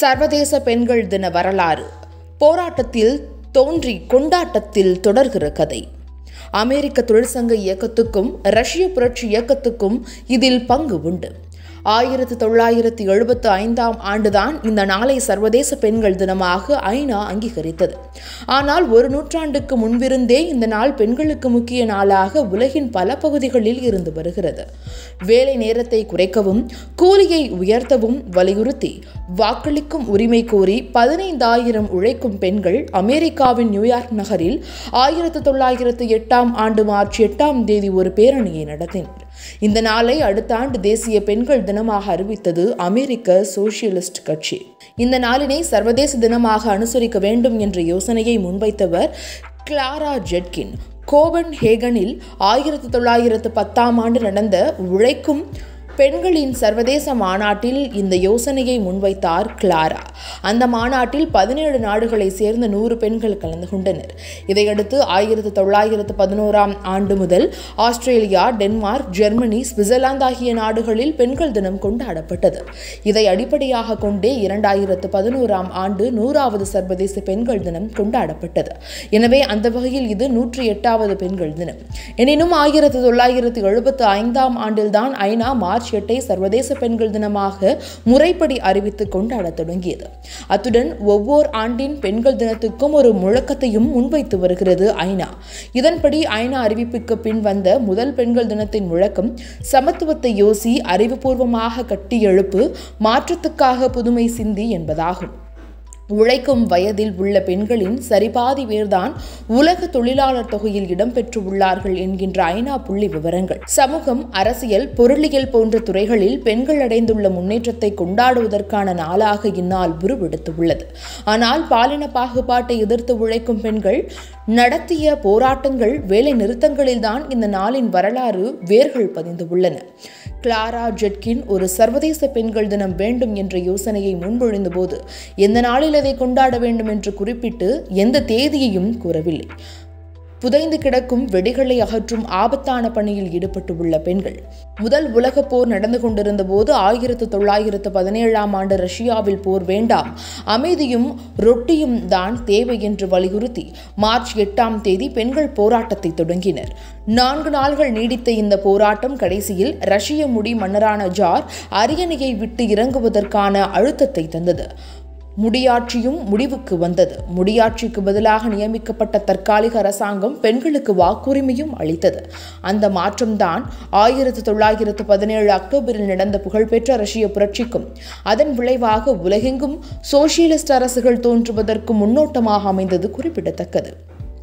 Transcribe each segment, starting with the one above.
சர்வதேச பெண்கள் தின வரலாறு போராட்டத்தில் தோன்றி கொண்டாட்டத்தில் தொடர்கிற கதை அமெரிக்க தொழிற்சங்க இயக்கத்துக்கும் ரஷ்ய புரட்சி இயக்கத்துக்கும் இதில் பங்கு உண்டு ஆயிரத்தி தொள்ளாயிரத்தி எழுபத்து ஐந்தாம் ஆண்டுதான் இந்த நாளை சர்வதேச பெண்கள் தினமாக ஐநா அங்கீகரித்தது ஆனால் ஒரு நூற்றாண்டுக்கு முன்பிருந்தே இந்த நாள் பெண்களுக்கு முக்கிய நாளாக உலகின் பல பகுதிகளில் இருந்து வருகிறது வேலை நேரத்தை குறைக்கவும் கூலியை உயர்த்தவும் வலியுறுத்தி வாக்களிக்கும் உரிமை கோரி பதினைந்தாயிரம் உழைக்கும் பெண்கள் அமெரிக்காவின் நியூயார்க் நகரில் ஆயிரத்தி தொள்ளாயிரத்தி எட்டாம் ஆண்டு மார்ச் எட்டாம் தேதி ஒரு பேரணியை நடத்தினர் இந்த நாளை அடுத்த ஆண்டு தேசிய பெண்கள் தினமாக அறிவித்தது அமெரிக்க சோசியலிஸ்ட் கட்சி இந்த நாளினை சர்வதேச தினமாக அனுசரிக்க வேண்டும் என்ற யோசனையை முன்வைத்தவர் கிளாரா ஜெட்கின் கோபன் ஹேகனில் ஆயிரத்தி தொள்ளாயிரத்து பத்தாம் ஆண்டு நடந்த உழைக்கும் பெண்களின் சர்வதேச மாநாட்டில் இந்த யோசனையை முன்வைத்தார் கிளாரா அந்த மாநாட்டில் பதினேழு நாடுகளை சேர்ந்த நூறு பெண்கள் கலந்து கொண்டனர் இதையடுத்து ஆயிரத்தி தொள்ளாயிரத்து பதினோராம் ஆண்டு முதல் ஆஸ்திரேலியா டென்மார்க் ஜெர்மனி சுவிட்சர்லாந்து ஆகிய நாடுகளில் பெண்கள் தினம் கொண்டாடப்பட்டது இதை அடிப்படையாக கொண்டே இரண்டாயிரத்து பதினோராம் ஆண்டு நூறாவது சர்வதேச பெண்கள் தினம் கொண்டாடப்பட்டது எனவே அந்த வகையில் இது நூற்றி எட்டாவது பெண்கள் தினம் எனினும் ஆயிரத்தி தொள்ளாயிரத்து எழுபத்து ஐந்தாம் ஆண்டில்தான் ஐநா மார்ச் மார்ச் எட்டை சர்வதேச பெண்கள் தினமாக முறைப்படி அறிவித்து கொண்டாட தொடங்கியது அத்துடன் ஒவ்வொரு ஆண்டின் பெண்கள் தினத்துக்கும் ஒரு முழக்கத்தையும் முன்வைத்து வருகிறது ஐநா இதன்படி ஐநா அறிவிப்புக்கு பின் வந்த முதல் பெண்கள் தினத்தின் முழக்கம் சமத்துவத்தை யோசி அறிவுபூர்வமாக கட்டி எழுப்பு மாற்றத்துக்காக புதுமை சிந்தி என்பதாகும் உழைக்கும் வயதில் உள்ள பெண்களின் சரிபாதி பேர்தான் உலக தொழிலாளர் தொகையில் இடம்பெற்றுள்ளார்கள் என்கின்ற ஐநா புள்ளி விவரங்கள் சமூகம் அரசியல் பொருளியல் போன்ற துறைகளில் பெண்கள் அடைந்துள்ள முன்னேற்றத்தை கொண்டாடுவதற்கான நாளாக இந்நாள் உருவெடுத்துள்ளது ஆனால் பாலின பாகுபாட்டை எதிர்த்து உழைக்கும் பெண்கள் நடத்திய போராட்டங்கள் வேலை நிறுத்தங்களில்தான் இந்த நாளின் வரலாறு வேர்கள் பதிந்து உள்ளன கிளாரா ஜெட்கின் ஒரு சர்வதேச பெண்கள் தினம் வேண்டும் என்ற யோசனையை முன்மொழிந்தபோது எந்த நாளில் அதை கொண்டாட வேண்டும் என்று குறிப்பிட்டு எந்த தேதியையும் கூறவில்லை புதைந்து கிடக்கும் வெடிகளை அகற்றும் ஆபத்தான பணியில் ஈடுபட்டுள்ள பெண்கள் முதல் உலகப் போர் நடந்து கொண்டிருந்த போது ஆயிரத்து தொள்ளாயிரத்து பதினேழாம் ஆண்டு ரஷ்யாவில் போர் வேண்டாம் அமைதியும் ரொட்டியும் தான் தேவை என்று வலியுறுத்தி மார்ச் எட்டாம் தேதி பெண்கள் போராட்டத்தை தொடங்கினர் நான்கு நாள்கள் நீடித்த இந்த போராட்டம் கடைசியில் ரஷ்ய முடி மன்னரான ஜார் அரியணையை விட்டு இறங்குவதற்கான அழுத்தத்தை தந்தது முடியாட்சியும் முடிவுக்கு வந்தது முடியாட்சிக்கு பதிலாக நியமிக்கப்பட்ட தற்காலிக அரசாங்கம் பெண்களுக்கு வாக்குரிமையும் அளித்தது அந்த மாற்றம்தான் ஆயிரத்தி தொள்ளாயிரத்து பதினேழு அக்டோபரில் நடந்த புகழ்பெற்ற ரஷ்ய புரட்சிக்கும் அதன் விளைவாக உலகெங்கும் சோசியலிஸ்ட் அரசுகள் தோன்றுவதற்கு முன்னோட்டமாக அமைந்தது குறிப்பிடத்தக்கது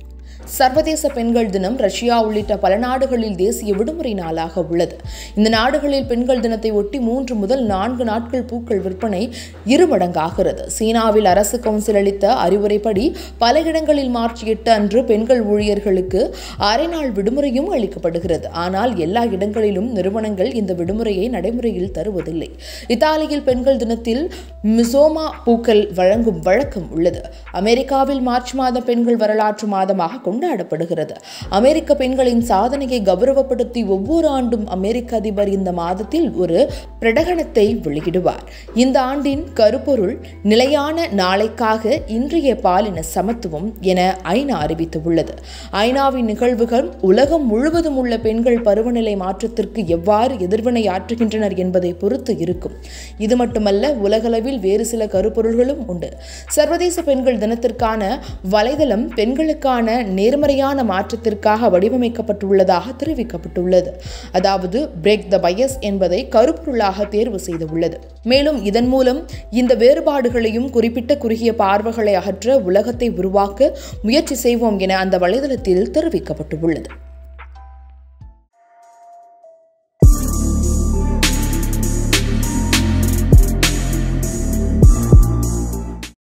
சர்வதேச பெண்கள் தினம் ரஷ்யா உள்ளிட்ட பல நாடுகளில் தேசிய விடுமுறை நாளாக உள்ளது இந்த நாடுகளில் பெண்கள் தினத்தை ஒட்டி மூன்று முதல் நான்கு நாட்கள் பூக்கள் விற்பனை இருமடங்காகிறது சீனாவில் அரசு கவுன்சில் அளித்த அறிவுரைப்படி பல இடங்களில் மார்ச் எட்டு அன்று பெண்கள் ஊழியர்களுக்கு அரை நாள் விடுமுறையும் அளிக்கப்படுகிறது ஆனால் எல்லா இடங்களிலும் நிறுவனங்கள் இந்த விடுமுறையை நடைமுறையில் தருவதில்லை இத்தாலியில் பெண்கள் தினத்தில் மிசோமா பூக்கள் வழங்கும் வழக்கம் உள்ளது அமெரிக்காவில் மார்ச் மாதம் பெண்கள் வரலாற்று மாதமாக கொண்டாடப்படுகிறது அமெரிக்க பெண்களின் சாதனையை கௌரவப்படுத்தி ஒவ்வொரு ஆண்டும் அமெரிக்க அதிபர் இந்த மாதத்தில் ஒரு பிரகடனத்தை வெளியிடுவார் இந்த ஆண்டின் கருப்பொருள் நிலையான நாளைக்காக இன்றைய பாலின சமத்துவம் என ஐநா அறிவித்துள்ளது ஐநாவின் நிகழ்வுகள் உலகம் முழுவதும் உள்ள பெண்கள் பருவநிலை மாற்றத்திற்கு எவ்வாறு எதிர்வினை ஆற்றுகின்றனர் என்பதை பொறுத்து இருக்கும் இது மட்டுமல்ல உலகளவில் வேறு சில கருப்பொருள்களும் உண்டு சர்வதேச பெண்கள் தினத்திற்கான வலைதளம் பெண்களுக்கான நேர்மறையான மாற்றத்திற்காக வடிவமைக்கப்பட்டுள்ளதாக தெரிவிக்கப்பட்டுள்ளது அதாவது பிரேக் த பயஸ் என்பதை கருப்பொருளாக தேர்வு செய்துள்ளது மேலும் இதன் மூலம் இந்த வேறுபாடுகளையும் குறிப்பிட்ட குறுகிய பார்வைகளை அகற்ற உலகத்தை உருவாக்க முயற்சி செய்வோம் என அந்த வலைதளத்தில் தெரிவிக்கப்பட்டுள்ளது